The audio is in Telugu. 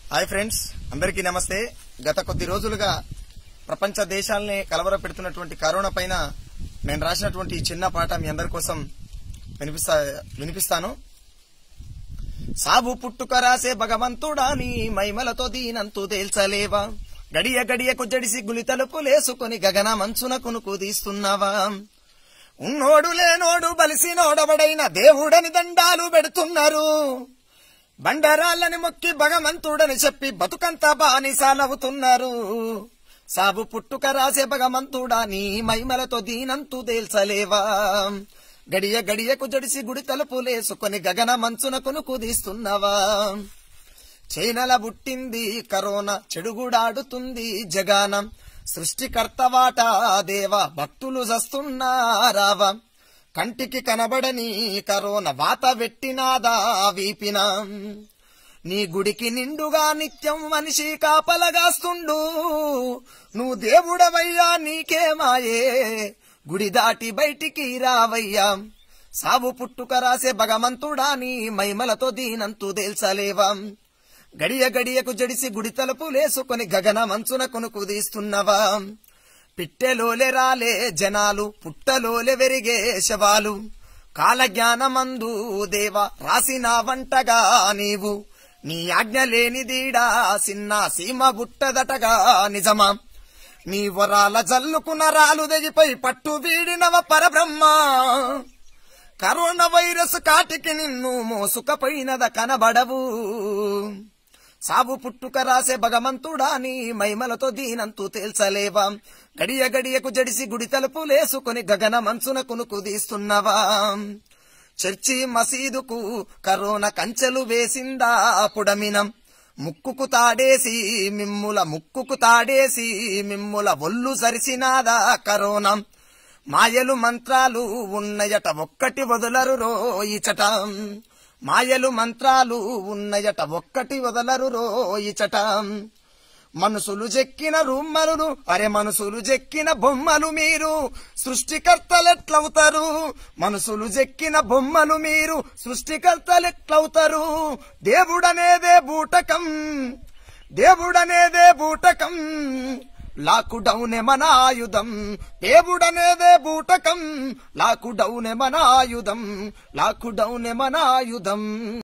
హాయ్ ఫ్రెండ్స్ అందరికీ నమస్తే గత కొద్ది రోజులుగా ప్రపంచ దేశాలని కలవర పెడుతున్నటువంటి కరోనా పైన నేను రాసినటువంటి ఈ చిన్న పాట మీ అందరి కోసం వినిపిస్తా వినిపిస్తాను సాబు పుట్టుక రాసే భగవంతుడా నీ మైమలతో దీనంతు తేల్చలేవా గడియ గడియకు జడిసి గులి తలుపులేసుకొని గగన మంచున కునుకు తీస్తున్నావా ఉన్నోడు లేనోడు బలిసినోడవడైన దేవుడని దండాలు పెడుతున్నారు బండరాళ్ళని మొక్కి భగవంతుడని చెప్పి బతుకంతా బానిసాలవుతున్నారు సాబు పుట్టుక రాసే భగవంతుడా నీ మైమలతో దీనంతు తేల్చలేవా గడియ గడియకు జడిసి గుడి తలుపులేసుకొని గగన మంచున కొనుకు తీస్తున్నావా చైనల పుట్టింది కరోనా చెడుగుడాడుతుంది జగానం సృష్టికర్తవాట దేవ భక్తులు జస్తున్నారావా కంటికి కనబడని కరోనా వాత వెట్టినాదా వీపిన నీ గుడికి నిండుగా నిత్యం మనిషి కాపలగాస్తుండు నువ్వు దేవుడవయ్యా నీకే మాయే గుడి దాటి బయటికి రావయ్యా సావు పుట్టుక రాసే భగవంతుడా నీ మైమలతో దీనంతు తేల్చలేవా గడియ గడియకు జడిసి గుడి తలుపులేసుకొని గగన మంచున కొనుకు తీస్తున్నవా పిట్టెలోలే రాలే జనాలు పుట్టలోలే వెరిగే శవాలు కాలజ్ఞానమందు దేవ రాసిన వంటగా నీవు నీ ఆజ్ఞ లేనిదీడా సిన్న సీమ బుట్టదటగా నిజమా నీ వరాల జల్లుకున్న రాలు దెగిపై పట్టు వీడినవ పరబ్రహ్మ కరోనా వైరస్ కాటికి నిన్ను మోసుకపోయినద కనబడవు సాబు పుట్టుక రాసే భగవంతుడా నీ మైమలతో దీనంతు తేల్చలేవా గడియ గడియకు జడిసి గుడి తలుపులేసుకొని గగన మంచున కునుకు తీస్తున్నవా చర్చి మసీదుకు కరోనా కంచెలు వేసిందా పుడమినం ముక్కుకు తాడేసి మిమ్ముల ముక్కుకు తాడేసి మిమ్ముల ఒళ్ళు సరిసినాదా కరోనా మాయలు మంత్రాలు ఉన్నయట ఒక్కటి వదలరు రోయిచట మాయలు మంత్రాలు ఉన్నయట ఒక్కటి వదలరు రోయిచట మనసులు చెక్కిన రుమ్మలు అరే మనసులు చెక్కిన బొమ్మలు మీరు సృష్టికర్తలెట్లవుతారు మనసులు చెక్కిన బొమ్మలు మీరు సృష్టికర్తలెట్లవుతారు దేవుడనేదే బూటకం దేవుడనేదే బూటకం లాకుడౌనే మన ఆయుధం దేవుడనేదే బూటకం లాకుడౌనే మన ఆయుధం లాకుడౌనే మన ఆయుధం